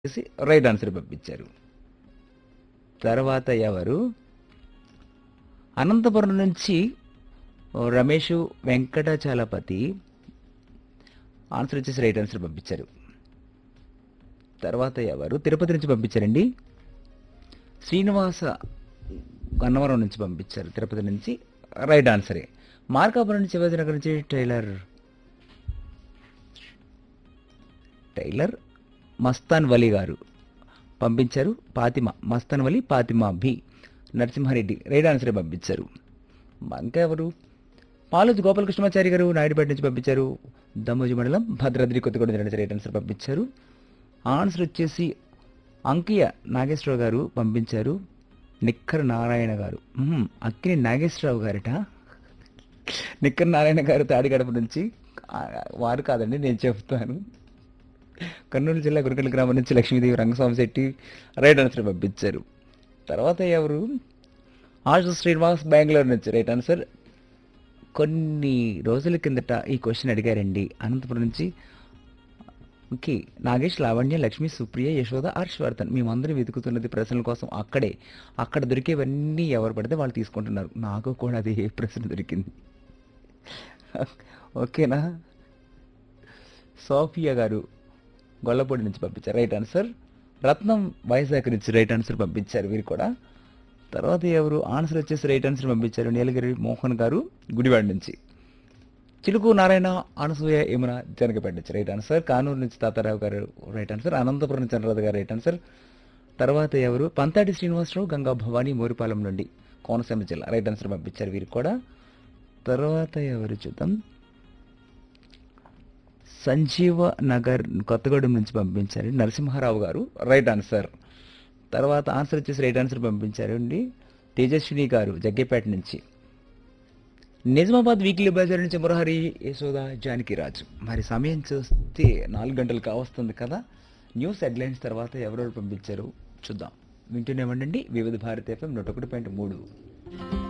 చేసి right answer పంపించారు తర్వాత ఎవరు అనంతపురం నుంచి ఓ రమేష్ వెంకటాచలపతి ఆన్సర్ వచ్చేసి రైట్ ఆన్సర్ పంపించారు తర్వాత ఎవరు తిరుపతి నుంచి పంపించారండి శ్రీనివాస గన్నవరం నుంచి పంపించారు తిరుపతి నుంచి రైట్ ఆన్సరే మార్కాపురం నుంచి శివాజీనగర్ నుంచి టైలర్ టైలర్ మస్తాన్ వలి గారు పంపించారు పాతిమ మస్తాన్ వలి పాతిమ బి నరసింహారెడ్డి రైట్ ఆన్సరే పంపించారు ఇంకా ఎవరు పాలోజు గోపాలకృష్ణమాచారి గారు నాయుడుపేట నుంచి పంపించారు దమ్మోజి మండలం భద్రాద్రి కొత్తగూడెం జిల్లా నుంచి రైట్ ఆన్సర్ పంపించారు ఆన్సర్ వచ్చేసి అంకియ నాగేశ్వరరావు గారు పంపించారు నిక్కర నారాయణ గారు మ్మ్, అక్కిని నాగేశ్వరరావు గారట నిక్కర నారాయణ గారు తాడిగడప నుంచి ఆ, వారు కాదండి నేను చెప్తాను కర్నూలు జిల్లా గురికల్ గ్రామం నుంచి లక్ష్మీదేవి రంగస్వామి శెట్టి రైట్ ఆన్సర్ పంపించారు తర్వాత ఎవరు ఆశు శ్రీనివాస్ బెంగళూరు నుంచి రైట్ ఆన్సర్ కొన్ని రోజుల కిందట ఈ క్వశ్చన్ అడిగారండి అనంతపురం నుంచి ఓకే నాగేష్ లావణ్య లక్ష్మి సుప్రియ యశోద హర్షవర్ధన్ మేమందరం వెతుకుతున్నది ప్రశ్నల కోసం అక్కడే అక్కడ దొరికేవన్నీ ఎవరు పడితే వాళ్ళు తీసుకుంటున్నారు నాకు కూడా అది ఏ ప్రశ్న దొరికింది ఓకేనా సోఫియా గారు గొల్లపూడి నుంచి పంపించారు రైట్ ఆన్సర్ రత్నం వైజాగ్ నుంచి రైట్ ఆన్సర్ పంపించారు వీరు కూడా తర్వాత ఎవరు ఆన్సర్ వచ్చేసి రైట్ ఆన్సర్ పంపించారు నీలగిరి మోహన్ గారు గుడివాడ నుంచి చిలుకు నారాయణ అనసూయ యమున జనకపేట నుంచి రైట్ ఆన్సర్ కానూరు నుంచి తాతారావు గారు రైట్ ఆన్సర్ అనంతపురం నుంచి చంద్రరాజు గారు రైట్ ఆన్సర్ తర్వాత ఎవరు పంతాటి శ్రీనివాసరావు గంగా భవానీ మోరిపాలెం నుండి కోనసీమ జిల్లా రైట్ ఆన్సర్ పంపించారు వీరు కూడా తర్వాత ఎవరు చూద్దాం సంజీవ నగర్ కొత్తగూడెం నుంచి పంపించారు నరసింహారావు గారు రైట్ ఆన్సర్ తర్వాత ఆన్సర్ వచ్చేసి రైట్ ఆన్సర్ పంపించారు అండి తేజస్విని గారు జగ్గేపేట నుంచి నిజామాబాద్ వీక్లీ బజార్ నుంచి మురహరి యశోద జానకిరాజు మరి సమయం చూస్తే నాలుగు గంటలు కావస్తుంది కదా న్యూస్ హెడ్లైన్స్ తర్వాత ఎవరెవరు పంపించారు చూద్దాం వింటూనే ఉండండి వివిధ భారత ఎఫ్ఎం నూట ఒకటి పాయింట్ మూడు